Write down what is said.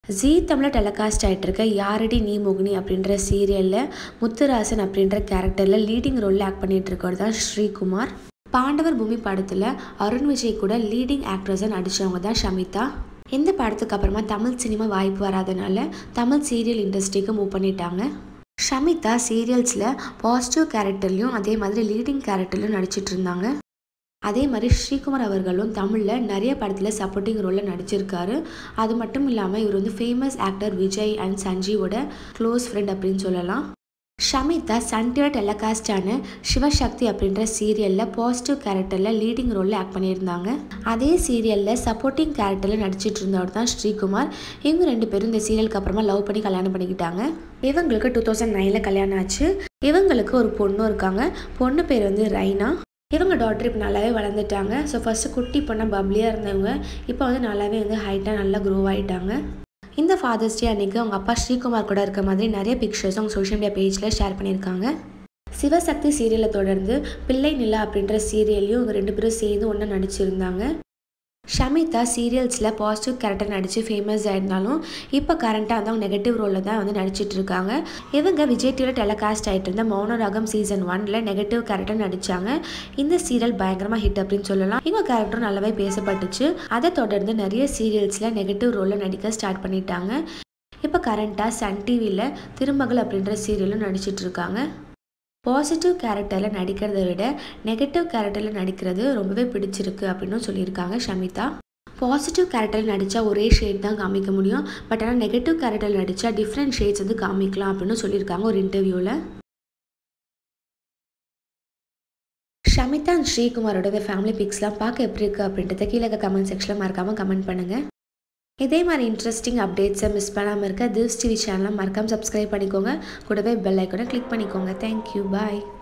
ஜீ தமிழில் டெலிகாஸ்ட் ஆகிட்டு இருக்க யாரடி நீ மோகினி அப்படின்ற சீரியலில் முத்துராசன் அப்படின்ற கேரக்டரில் லீடிங் ரோலில் ஆக்ட் பண்ணிட்டு இருக்கிறது தான் ஸ்ரீகுமார் பாண்டவர் பூமி படத்தில் அருண் விஜய் கூட லீடிங் ஆக்ட்ரஸாக நடித்தவங்க தான் ஷமிதா இந்த படத்துக்கு அப்புறமா தமிழ் சினிமா வாய்ப்பு வராதனால தமிழ் சீரியல் இண்டஸ்ட்ரிக்கு மூவ் பண்ணிட்டாங்க ஷமிதா சீரியல்ஸில் பாசிட்டிவ் கேரக்டர்லையும் அதே மாதிரி லீடிங் கேரக்டர்லையும் நடிச்சிட்டு இருந்தாங்க அதே மாதிரி ஸ்ரீகுமார் அவர்களும் தமிழில் நிறைய படத்தில் சப்போர்ட்டிங் ரோலில் நடிச்சிருக்காரு அது மட்டும் இல்லாமல் இவர் வந்து ஃபேமஸ் ஆக்டர் விஜய் அண்ட் சஞ்சீவோட க்ளோஸ் ஃப்ரெண்ட் அப்படின்னு சொல்லலாம் ஷமிதா சன் டிவி டெலிகாஸ்டான சிவசக்தி அப்படின்ற சீரியலில் பாசிட்டிவ் கேரக்டரில் லீடிங் ரோலில் ஆக்ட் பண்ணியிருந்தாங்க அதே சீரியலில் சப்போர்ட்டிங் கேரக்டரில் நடிச்சிட்டு இருந்தவர் தான் ஸ்ரீகுமார் இவங்க ரெண்டு பேரும் இந்த சீரியலுக்கு அப்புறமா லவ் பண்ணி கல்யாணம் பண்ணிக்கிட்டாங்க இவங்களுக்கு டூ தௌசண்ட் நைனில் கல்யாணம் ஆச்சு இவங்களுக்கு ஒரு பொண்ணும் இருக்காங்க பொண்ணு பேர் வந்து ரைனா இவங்க டாக்டர் இப்போ நல்லாவே வளர்ந்துட்டாங்க ஸோ ஃபஸ்ட்டு குட்டி பொண்ணாக பப்ளியாக இருந்தவங்க இப்போ வந்து நல்லாவே வந்து ஹைட்டாக நல்லா க்ரோ ஆகிட்டாங்க இந்த ஃபாதர்ஸ் டே அன்றைக்கி அவங்க அப்பா ஸ்ரீகுமார் கூட இருக்க மாதிரி நிறைய பிக்சர்ஸ் அவங்க சோஷியல் மீடியா பேஜில் ஷேர் பண்ணியிருக்காங்க சிவசக்தி சீரியலை தொடர்ந்து பிள்ளை நிலா அப்படின்ற சீரியல்லையும் இவங்க ரெண்டு பேரும் சேர்ந்து ஒன்றா நடிச்சிருந்தாங்க ஷமிதா சீரியல்ஸில் பாசிட்டிவ் கேரக்டர் நடித்து ஃபேமஸ் ஆயிருந்தாலும் இப்போ கரண்ட்டாக வந்து அவங்க நெகட்டிவ் ரோலில் தான் வந்து நடிச்சிட்டு இருக்காங்க இவங்க விஜய் டிவியில் டெலிகாஸ்ட் ஆகிட்டு இருந்த மௌனராகம் சீசன் ஒனில் நெகட்டிவ் கேரக்டர் நடித்தாங்க இந்த சீரியல் பயங்கரமாக ஹிட் அப்படின்னு சொல்லலாம் இவங்க கேரக்டரும் நல்லாவே பேசப்பட்டுச்சு அதை தொடர்ந்து நிறைய சீரியல்ஸில் நெகட்டிவ் ரோலில் நடிக்க ஸ்டார்ட் பண்ணிட்டாங்க இப்போ கரண்ட்டாக சன் டிவியில் திருமகள் அப்படின்ற சீரியலும் நடிச்சிட்டு இருக்காங்க பாசிட்டிவ் கேரக்டரில் நடிக்கிறத விட நெகட்டிவ் கேரக்டரில் நடிக்கிறது ரொம்பவே பிடிச்சிருக்கு அப்படின்னு சொல்லியிருக்காங்க ஷமிதா பாசிட்டிவ் கேரக்டரில் நடித்தா ஒரே ஷேட் தான் காமிக்க முடியும் பட் ஆனால் நெகட்டிவ் கேரக்டரில் நடித்தா டிஃப்ரெண்ட் ஷேட்ஸ் வந்து காமிக்கலாம் அப்படின்னு சொல்லியிருக்காங்க ஒரு இன்டர்வியூவில் ஷமிதா அண்ட் ஸ்ரீகுமாரோட ஃபேமிலி பிக்ஸ்லாம் பார்க்க எப்படி இருக்குது அப்படின்றத கீழே கமெண்ட் செக்ஷனில் மறக்காமல் கமெண்ட் பண்ணுங்கள் இதே மாதிரி இன்ட்ரெஸ்டிங் அப்டேட்ஸை மிஸ் பண்ணாமல் இருக்க திவ்ஸ் டிவி சேனலை மறக்காமல் சப்ஸ்கிரைப் பண்ணிக்கோங்க கூடவே பெல் ஐக்கனை கிளிக் பண்ணிக்கோங்க தேங்க்யூ பாய்